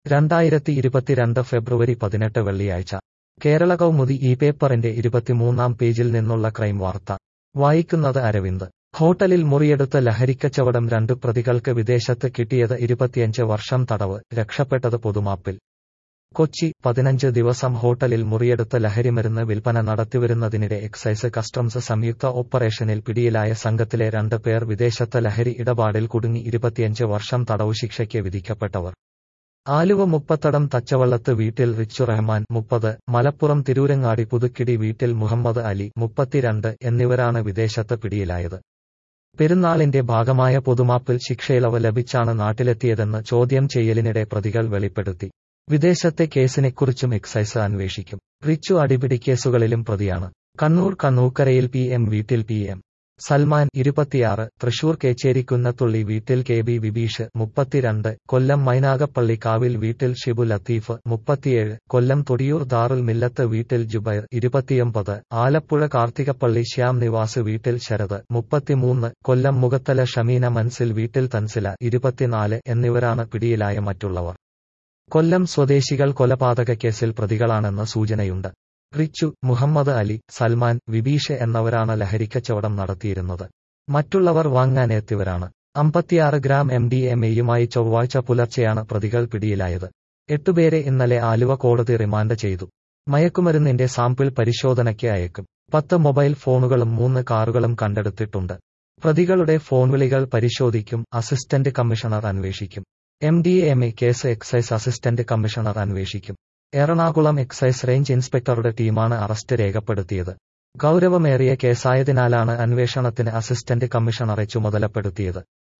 രണ്ടായിരത്തി ഇരുപത്തിരണ്ട് ഫെബ്രുവരി പതിനെട്ട് വെള്ളിയാഴ്ച കേരള കൗമുദി ഈ പേപ്പറിന്റെ ഇരുപത്തിമൂന്നാം പേജിൽ നിന്നുള്ള ക്രൈം വാർത്ത വായിക്കുന്നത് അരവിന്ദ് ഹോട്ടലിൽ മുറിയെടുത്ത ലഹരിക്കച്ചവടം രണ്ട് പ്രതികൾക്ക് വിദേശത്ത് കിട്ടിയത് ഇരുപത്തിയഞ്ച് വർഷം തടവ് രക്ഷപ്പെട്ടത് പൊതുമാപ്പിൽ കൊച്ചി പതിനഞ്ച് ദിവസം ഹോട്ടലിൽ മുറിയെടുത്ത ലഹരിമരുന്ന് വിൽപ്പന നടത്തിവരുന്നതിനിടെ എക്സൈസ് കസ്റ്റംസ് സംയുക്ത ഓപ്പറേഷനിൽ പിടിയിലായ സംഘത്തിലെ രണ്ട് പേർ വിദേശത്ത് ലഹരി ഇടപാടിൽ കുടുങ്ങി ഇരുപത്തിയഞ്ച് വർഷം തടവു ശിക്ഷയ്ക്ക് വിധിക്കപ്പെട്ടവർ ആലുവ മുപ്പത്തടം തച്ചവള്ളത്ത് വീട്ടിൽ റിച്ചു റഹ്മാൻ മുപ്പത് മലപ്പുറം തിരൂരങ്ങാടി പുതുക്കിടി വീട്ടിൽ മുഹമ്മദ് അലി മുപ്പത്തിരണ്ട് എന്നിവരാണ് വിദേശത്ത് പിടിയിലായത് പെരുന്നാളിന്റെ ഭാഗമായ പൊതുമാപ്പിൽ ശിക്ഷയിളവ് ലഭിച്ചാണ് നാട്ടിലെത്തിയതെന്ന് ചോദ്യം ചെയ്യലിനിടെ പ്രതികൾ വെളിപ്പെടുത്തി വിദേശത്തെ കേസിനെക്കുറിച്ചും എക്സൈസ് അന്വേഷിക്കും റിച്ചു അടിപിടി കേസുകളിലും പ്രതിയാണ് കണ്ണൂർ കണ്ണൂക്കരയിൽ പി എം വീട്ടിൽ പി എം സൽമാൻ ഇരുപത്തിയാറ് തൃശൂർ കേച്ചേരിക്കുന്നത്തുള്ളി വീട്ടിൽ കെ ബി വിബീഷ് മുപ്പത്തിരണ്ട് കൊല്ലം മൈനാഗപ്പള്ളി കാവിൽ വീട്ടിൽ ഷിബു ലത്തീഫ് മുപ്പത്തിയേഴ് കൊല്ലം തൊടിയൂർ ദാറുൽ മില്ലത്ത് വീട്ടിൽ ജുബൈർ ഇരുപത്തിയൊമ്പത് ആലപ്പുഴ കാർത്തികപ്പള്ളി ശ്യാം നിവാസ് വീട്ടിൽ ശരത് മുപ്പത്തിമൂന്ന് കൊല്ലം മുഖത്തല ഷമീന മൻസിൽ വീട്ടിൽ തൻസില ഇരുപത്തിനാല് എന്നിവരാണ് പിടിയിലായ മറ്റുള്ളവർ കൊല്ലം സ്വദേശികൾ കൊലപാതക കേസിൽ പ്രതികളാണെന്ന് സൂചനയുണ്ട് റിച്ചു മുഹമ്മദ് അലി സൽമാൻ വിബീഷ് എന്നവരാണ് ലഹരിക്കച്ചവടം നടത്തിയിരുന്നത് മറ്റുള്ളവർ വാങ്ങാനെത്തിയവരാണ് അമ്പത്തിയാറ് ഗ്രാം എം ഡി എം എയുമായി ചൊവ്വാഴ്ച പുലർച്ചെയാണ് പ്രതികൾ പിടിയിലായത് എട്ടുപേരെ ഇന്നലെ ആലുവ കോടതി റിമാൻഡ് ചെയ്തു മയക്കുമരുന്നിന്റെ സാമ്പിൾ പരിശോധനയ്ക്ക് അയക്കും പത്ത് മൊബൈൽ ഫോണുകളും മൂന്ന് കാറുകളും കണ്ടെടുത്തിട്ടുണ്ട് പ്രതികളുടെ ഫോൺ വിളികൾ പരിശോധിക്കും അസിസ്റ്റന്റ് കമ്മീഷണർ അന്വേഷിക്കും M D M A case excise assistant commissioner അന്വേഷിക്കും എറണാകുളം എക്സൈസ് റേഞ്ച് ഇൻസ്പെക്ടറുടെ ടീമാണ് അറസ്റ്റ് രേഖപ്പെടുത്തിയത് ഗൗരവമേറിയ കേസായതിനാലാണ് അന്വേഷണത്തിന് അസിസ്റ്റന്റ് കമ്മീഷണറെ ചുമതലപ്പെടുത്തിയത്